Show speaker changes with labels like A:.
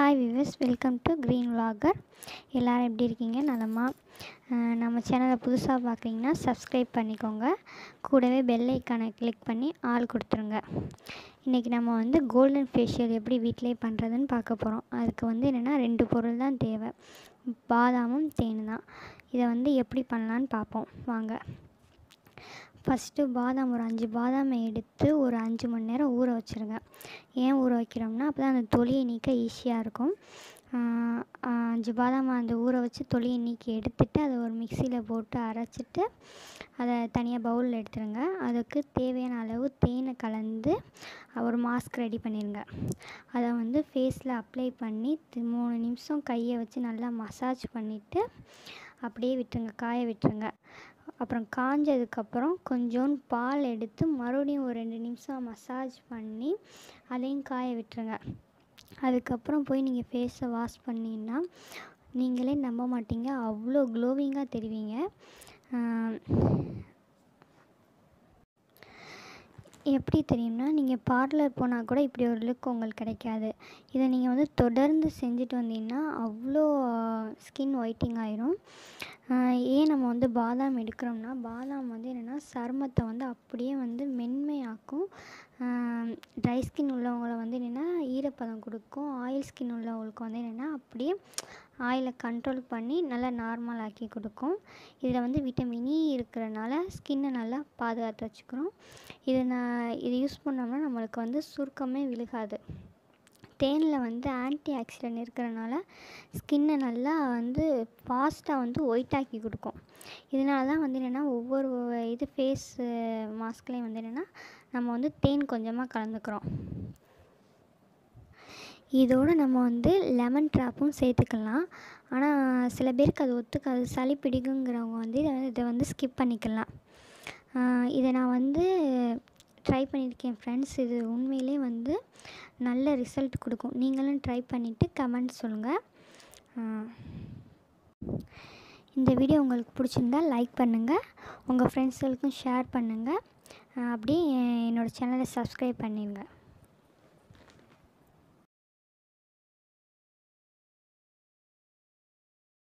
A: hi viewers welcome to green vlogger எல்லோரும் எப்படி இருக்கீங்க நலமா அஹ் நம்ம சேனலை புதுசாக பார்க்குறீங்கன்னா சப்ஸ்கிரைப் பண்ணிக்கோங்க கூடவே பெல் ஐக்கானை கிளிக் பண்ணி ஆள் கொடுத்துருங்க இன்றைக்கி நம்ம வந்து கோல்டன் ஃபேஷியல் எப்படி வீட்டிலே பண்ணுறதுன்னு பார்க்க போகிறோம் அதுக்கு வந்து என்னென்னா ரெண்டு பொருள் தான் தேவை பாதாமும் தேன் தான் இதை வந்து எப்படி பண்ணலான்னு பார்ப்போம் வாங்க ஃபஸ்ட்டு பாதாம் ஒரு அஞ்சு பாதாமை எடுத்து ஒரு அஞ்சு மணி நேரம் ஊற வச்சுருங்க ஏன் ஊற வைக்கிறோம்னா அப்போ தான் அந்த தொலியை நீக்க ஈஸியாக இருக்கும் ஆஹ் ஆஹ் அஞ்சு பாதாமை அந்த ஊற வச்சு தொலியை நீக்கி எடுத்துட்டு அதை ஒரு மிக்சியில் போட்டு அரைச்சிட்டு அதை தனியாக பவுலில் எடுத்துருங்க அதுக்கு தேவையான அளவு தேனை கலந்து ஒரு மாஸ்க் ரெடி பண்ணிடுங்க அதை வந்து ஃபேஸில் அப்ளை பண்ணி தி- மூணு நிமிஷம் கையை வச்சு நல்லா மசாஜ் பண்ணிவிட்டு அப்படியே விட்டுருங்க காய விட்டுருங்க அப்புறம் காஞ்சதுக்கப்புறம் கொஞ்சோண்டு பால் எடுத்து மறுபடியும் ஒரு ரெண்டு நிமிஷம் மசாஜ் பண்ணி அதையும் காய விட்டுருங்க அதுக்கப்புறம் போய் நீங்கள் ஃபேஸை வாஷ் பண்ணிங்கன்னா நீங்களே நம்ப மாட்டீங்க அவ்வளோ க்ளோவிங்காக தெரிவிங்க ஆஹ் எப்படி தெரியும்னா நீங்கள் பார்லர் போனால் கூட இப்படி ஒரு லுக் உங்களுக்கு கிடைக்காது இதை நீங்கள் வந்து தொடர்ந்து செஞ்சுட்டு வந்தீங்கன்னா அவ்வளோ ஸ்கின் ஒயிட்டிங் ஆயிரும் ஆஹ் ஏன் நம்ம வந்து பாதாம் எடுக்கிறோம்னா பாதாம் வந்து என்னென்னா சருமத்தை வந்து அப்படியே வந்து மென்மையாக்கும் ட்ரை ஸ்கின் உள்ளவங்கள வந்து என்னென்னா ஈரப்பதம் கொடுக்கும் ஆயில் ஸ்கின் உள்ளவங்களுக்கு வந்து என்னென்னா அப்படியே ஆயிலை கண்ட்ரோல் பண்ணி நல்லா நார்மல் ஆக்கி கொடுக்கும் இதில் வந்து விட்டமின் இ இருக்கிறனால ஸ்கின்னை நல்லா பாதுகாத்து வச்சுக்கிறோம் இது நான் இது யூஸ் பண்ணோம்னா நம்மளுக்கு வந்து சுருக்கமே விழுகாது தேனில் வந்து ஆன்டி ஆக்சிடென்ட் இருக்கிறனால ஸ்கின்னை நல்லா வந்து ஃபாஸ்ட்டாக வந்து ஒயிட் ஆக்கி கொடுக்கும் இதனால தான் வந்து என்னென்னா ஒவ்வொரு இது ஃபேஸ் மாஸ்க்லேயும் வந்து என்னென்னா நம்ம வந்து தேன் கொஞ்சமாக கலந்துக்கிறோம் இதோடு நம்ம வந்து லெமன் ட்ராப்பும் சேர்த்துக்கலாம் ஆனால் சில பேருக்கு அது ஒத்துக்காது சளி பிடிக்குங்கிறவங்க வந்து இதை இதை வந்து ஸ்கிப் பண்ணிக்கலாம் ஆஹ் இதை நான் வந்து ட்ரை பண்ணியிருக்கேன் ஃப்ரெண்ட்ஸ் இது உண்மையிலே வந்து நல்ல ரிசல்ட் கொடுக்கும் நீங்களும் ட்ரை பண்ணிவிட்டு கமெண்ட் சொல்லுங்கள் இந்த வீடியோ உங்களுக்கு பிடிச்சிருந்தா லைக் பண்ணுங்கள் உங்கள் ஃப்ரெண்ட்ஸுகளுக்கும் ஷேர் பண்ணுங்கள் அப்படியே என்னோடய சேனலை சப்ஸ்கிரைப் பண்ணிடுங்க